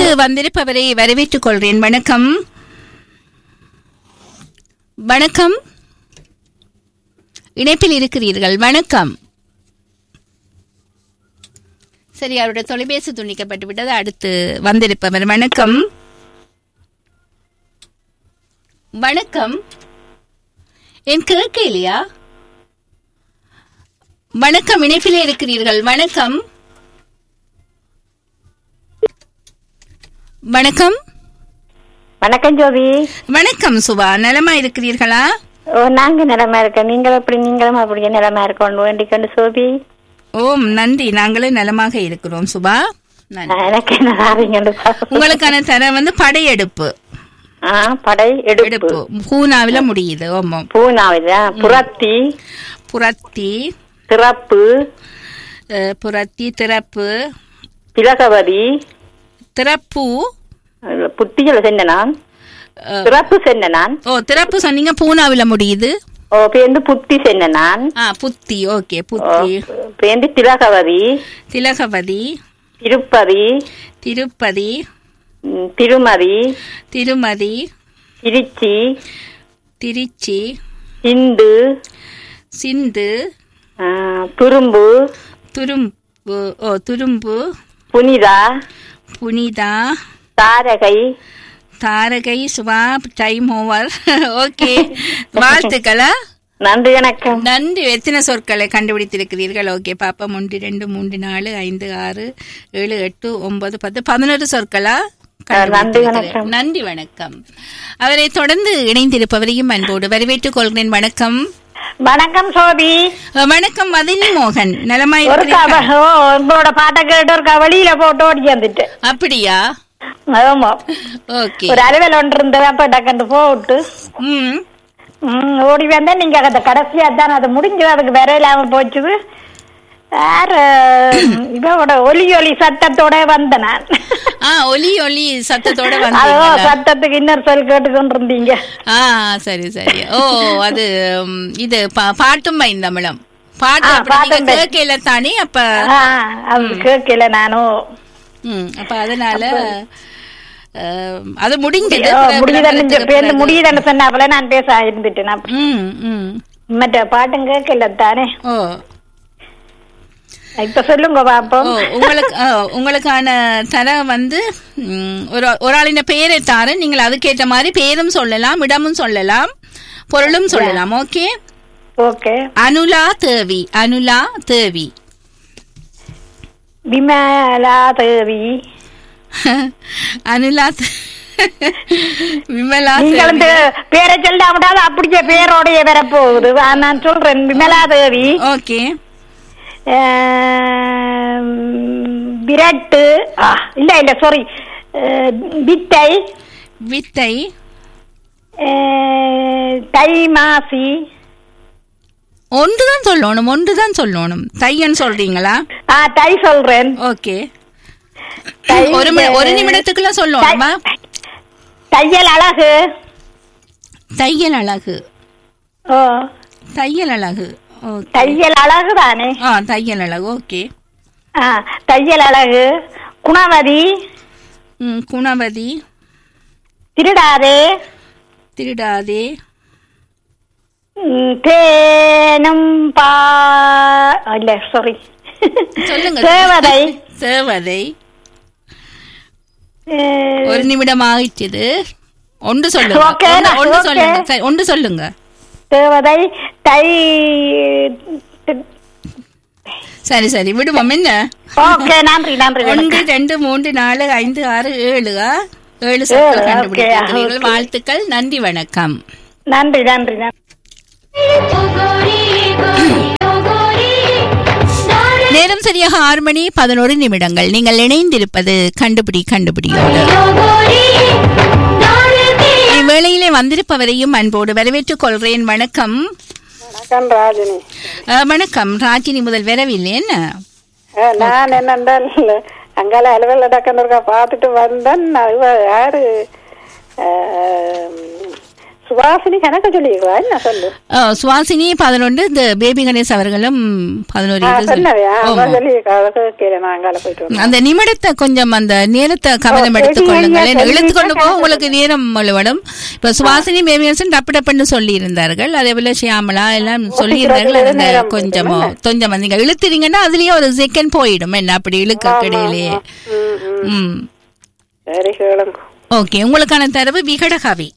வந்திருப்பவரை வரவேற்றுக் கொள்கிறேன் வணக்கம் வணக்கம் இணைப்பில் இருக்கிறீர்கள் வணக்கம் சரி அவருடைய தொலைபேசி துண்டிக்கப்பட்டு விட்டது அடுத்து வந்திருப்பவர் வணக்கம் வணக்கம் என் கேட்க இல்லையா வணக்கம் இணைப்பிலே இருக்கிறீர்கள் வணக்கம் வணக்கம் வணக்கம் ஜோதி வணக்கம் சுபா நலமா இருக்கிறீர்களா ஓ நாங்க நிலமா இருக்கோம் நீங்கள் எப்படி நீங்களும் அப்படியே நிலமா இருக்கணும் வேண்டிக்கொண்டு சோபி ஓம் நன்றி நாங்களே நலமாக இருக்கிறோம் சுபா நன்றி எனக்கு என்ன ஆறீங்கன்னு பாப்போம். உங்களுக்கான தர வந்து படையெடுப்பு ஆ படை எடுப்பு எடுப்பு பூனாவில முடியுது ஓமம் பூனாவில் புறத்தி புறத்தி திறப்பு அஹ், புறத்தி திறப்பு திலகவதி திறப்பு புத்திகள் சென்ன நான் அஹ், திறப்பு சென்ன நான் ஓ திறப்பு சொன்னீங்க பூனாவில முடியுது ஓ பேருந்து புத்தி சென்ன நான் ஆ புத்தி ஓகே ஓ, புத்தி பேருந்து திலகவதி திலகவதி திருப்பதி திருப்பதி ம், திருமதி திருமதி திருச்சி திருச்சி இந்து சிந்து ஆ, துரும்பு துரும்பு ஓ துரும்பு புனிதா புனிதா தாரகை தாரகை சுபா டைம் ஓவர் ஓகே வாழ்த்துக்களா நன்றி வணக்கம் நன்றி எத்தனை சொற்களை கண்டுபிடித்திருக்கிறீர்கள் ஓகே பாப்பா ஒன்று ரெண்டு மூன்று நாலு ஐந்து ஆறு ஏழு எட்டு ஒன்பது பத்து பதினொரு சொற்களா கண்டுபிடித்திருக்கிறேன். நன்றி வணக்கம் அவரை தொடர்ந்து இணைந்திருப்பவரையும் அன்போடு வரவேற்றுக் கொள்கிறேன் வணக்கம் வணக்கம் சோபி அஹ், வணக்கம் மதினி மோகன் ஒரு நலமாயிருக்கிறீர்களா? கவ- ஓ, உங்களோட பாட்டை கேட்டு ஒரு கவலியில போட்டு ஓடி வந்துட்டு அப்படியா ஆமா ஓகே ஒரு அலுவல் ஒன்று இருந்தது அப்ப டக்கண்டு போட்டு ம் ம், ஓடி வந்தேன் நீங்க அந்த கடைசியா தான் அது முடிஞ்சது அதுக்கு வேற இல்லாம போச்சுது யாரு இவரோட ஒலி ஒலி சத்தத்தோட வந்த நான் ஆ ஒலி ஒலி சத்தத்தோட அதோ வந்தீங்களா சத்தத்துக்கு இன்னொரு சொல் கேட்டு கொண்டிருந்தீங்க ஆ சரி சரி ஓ அது ம், இது பா- பாட்டும் பைந்தமிழம் பாட்டு ஆ, அப்படி பாட்டும் நீங்க கேட்கல தானே அப்ப ஆ, அது கேட்கல நானும் ம், அப்ப அதனால அஹ், அது முடிஞ்சது ஓ, பிறகு முடியுதுன்னு விளம்பரத்துக்கு பேருந்து பிறகு. முடியுதுன்னு சொன்னாப்புல நான் பேச இருந்துட்டேன் நான் ம் ம் மற்ற பாட்டும் கேட்கல தானே ஓ இப்ப சொல்லுங்க பாப்போம் ஓ உங்களுக்கு ஆ, உங்களுக்கான தர வந்து ம், ஒரு ஒரு ஆளின் பெயரை தாரு நீங்கள் அதுக்கேற்ற மாதிரி பேரும் சொல்லலாம் இடமும் சொல்லலாம் பொருளும் சொல்லலாம் ஓகே ஓகே அனுலா தேவி அனுலா தேவி விமலா தேவி அனுலா தே- விமலா நீங்களும் தேவி. தே- பேரை சொல்ல முடியாது அப்படியே பேரோடைய வர போகுது வா, நான் சொல்றேன் விமலா தேவி ஓகே ஆம், விரட்டு ஆ, இல்ல இல்ல சாரி வித்தை வித்தை அஹ், தை மாசி ஒன்றுதான் சொல்லணும் ஒன்றுதான் சொல்லணும் தையன் சொல்றீங்களா ஆ தை சொல்றேன் ஓகே தை ஒரு மி- ஒரு நிமிடத்துக்குள்ள சொல்லணுமா தையல் அழகு தையல் அழகு ஓ தையல் அழகு ஓகே தையல் அழகு தானே ஆ தையல் அழகு ஓகே ஆ தையல் அழகு குணவதி ம் குணவதி திருடாதே திருடாதே ம், தேனும் பா இல்ல சாரி சொல்லுங்க தேவதை சேவதை அஹ், ஒரு நிமிடம் ஆயிடுச்சு ஒன்று சொல்லுங்க Okay, ஒன்று- ஒன்று okay. சொல்லுங்க சரி, ஒன்று சொல்லுங்க தேவதை தை சரி சரி விடுவோம் என்ன ஓகே நன்றி நன்றி ஒன்று வணக்கம். ரெண்டு மூன்று நாலு ஐந்து ஆறு ஏழு ஆ? ஏழு சொற்கள் ஏழு, கண்டுபிடித்திருக்கிறீர்கள் okay. வாழ்த்துக்கள் நன்றி வணக்கம் நன்றி நன்றி நன்றி நேரம் சரியாக ஆறு மணி பதினோரு நிமிடங்கள் நீங்கள் இணைந்திருப்பது கண்டுபிடி கண்டுபிடியோடு இவ்வேளையிலே வந்திருப்பவரையும் அன்போடு வரவேற்றுக் கொள்கிறேன் வணக்கம் வணக்கம் ராஜினி அஹ், வணக்கம் ராஜினி முதல் வரவில்லை என்ன அஹ், நான் என்னென்றால் அங்கால அலுவல் டக்குன்னு இருக்கா பார்த்துட்டு வந்தேன் இவ யாரு அஹ், சுவாசினி கணக்கு சொல்லிடுவா என்ன சொல்லு ஆ, சுவாசினி பதினொன்று இந்த பேபி கணேஷ் அவர்களும் பதினோரு ஆ, இது சொல்லி- சொன்னவையா ஆமா. சொல்லியிருக்கா கேட்கிறேன் நான் அங்கால போயிட்டு வந்தேன் அந்த நிமிடத்தை கொஞ்சம் அந்த நேரத்தை கவனம் ஓ, எடுத்துக் சரி, கொள்ளுங்கள் ஐயா, என்ன சரி, இழுத்து கொண்டு போக சரி. உங்களுக்கு நேரம் முழுவதும் இப்ப சுவாசினி பேபியன்சன் டப்பு டப்புன்னு சொல்லி இருந்தார்கள் அதே போல ஷியாமலா எல்லாம் சொல்லி இருந்தார்கள் சீக்கிரம் அந்த நேரம் கொஞ்சமோ போயிடும், கொஞ்சம் நீங்க இழுத்துறீங்கன்னா அதுலயே ஒரு செகண்ட் போயிடும் என்ன அப்படி இழுக்க கிடையிலேயே ம், ம். ம் சரி கேளுங்க ஓகே உங்களுக்கான தரவு விகடகவி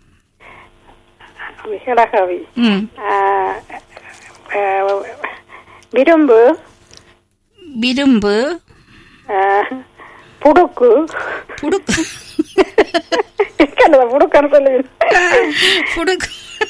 விகடகவி ம் ஆ, ஆ, விரும்பு விரும்பு ஆ, புடுக்கு புடுக்கு கண்டத புடுக்கன்னு சொல்லி புடுக்கு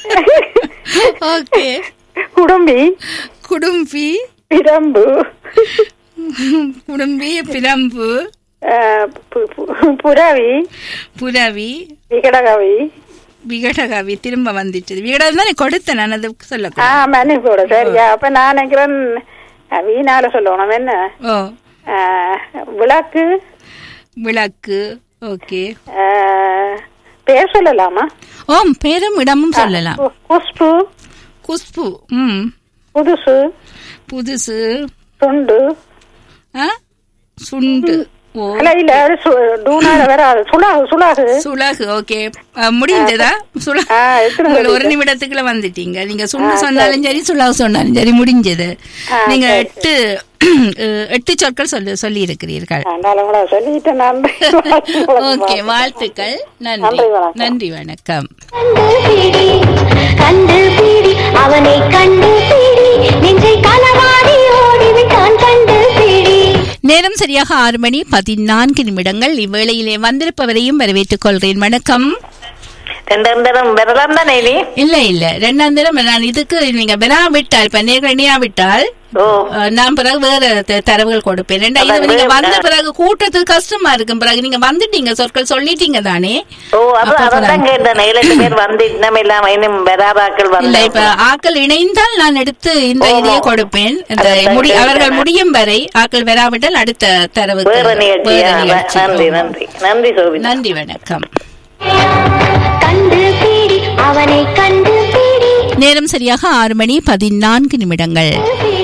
ஓகே குடும்பி குடும்பி பிரம்பு குடும்பி பிரம்பு ஆ, பு- பு- புரவி புரவி விகடகவி விகடகவி திரும்ப வந்துட்டு விகடம் தானே கொடுத்தேன் நான் அது ஆ சொல்லக்கூடாது மன்னிப்போட சரியா அப்ப நான் நினைக்கிறேன் ஆ, வீணால சொல்லணும் என்ன ஓ ஆ, விளக்கு விளக்கு ஓகே ஆ, பேர் சொல்லலாமா ஓம் பேரும் இடமும் சொல்லலாம் கு- குஷ்பு குஷ்பு ம் புதுசு புதுசு துண்டு ஆ சுண்டு ஓ இல்ல இல்ல அது சு- டூனால வராது சுலாகு சுலாகு சுலகு ஓகே முடிந்ததா சுலகு ஆ, எத்தனை உங்களை ஒரு நிமிடத்துக்குள்ள வந்துட்டீங்க நீங்க சுண்டு சொன்னாலும் சரி சுலகு சொன்னாலும் சரி முடிஞ்சது ஆ, நீங்க சரி, எட்டு அஹ், எட்டு சொற்கள் சொல்லி சொல்லி இருக்கிறீர்கள் ஆண்டாலும் கூட சொல்லிட்டேன் நன்றி ஓகே வாழ்த்துக்கள் நன்றி நன்றி, வணக்கம். நன்றி வணக்கம் கண்டுபிடி கண்டுபிடி அவனை கண்டுபிடி நெஞ்சை களவாடி ஓடிவிட்டான் கண்டுபிடி நேரம் சரியாக ஆறு மணி பதினான்கு நிமிடங்கள் இவ்வேளையிலே வந்திருப்பவரையும் வரவேற்றுக் கொள்கிறேன் வணக்கம் ரெண்டாம் தரம் வரலாம் தானே நீ இல்ல இல்ல ரெண்டாம் தரம் நான் இதுக்கு நீங்க வினா விட்டால் இப்ப நேரடியா விட்டால் ஓ அஹ், நான் பிறகு வேற த- தரவுகள் கொடுப்பேன் ரெண்டா இது அதான் நீங்க வேற- வந்த பிறகு கூட்டத்துக்கு கஷ்டமா இருக்கும் பிறகு நீங்க வந்துட்டீங்க சொற்கள் சொல்லிட்டீங்க தானே ஓ அது அப்ப அதான் பிறகு- கேட்டேன் ஏழு பேர் வந்து இன்னும் இல்லாம இன்னும் வராதாக்கள் இல்ல வந்து இப்ப ஆக்கள் இணைந்தால் நான் எடுத்து இந்த ஓ, இதையே ஓ. கொடுப்பேன் இந்த அதான் முடி கேட்டேன். அவர்கள் முடியும் வரை ஆக்கள் வராவிட்டால் அடுத்த தரவு வேற நிகழ்ச்சியா நன்றி நன்றி நன்றி சோபிதா நன்றி வணக்கம் கண்டுபிடி அவனை கண்டுபிடி நேரம் சரியாக ஆறு மணி பதினான்கு நிமிடங்கள் கண்டுபிடி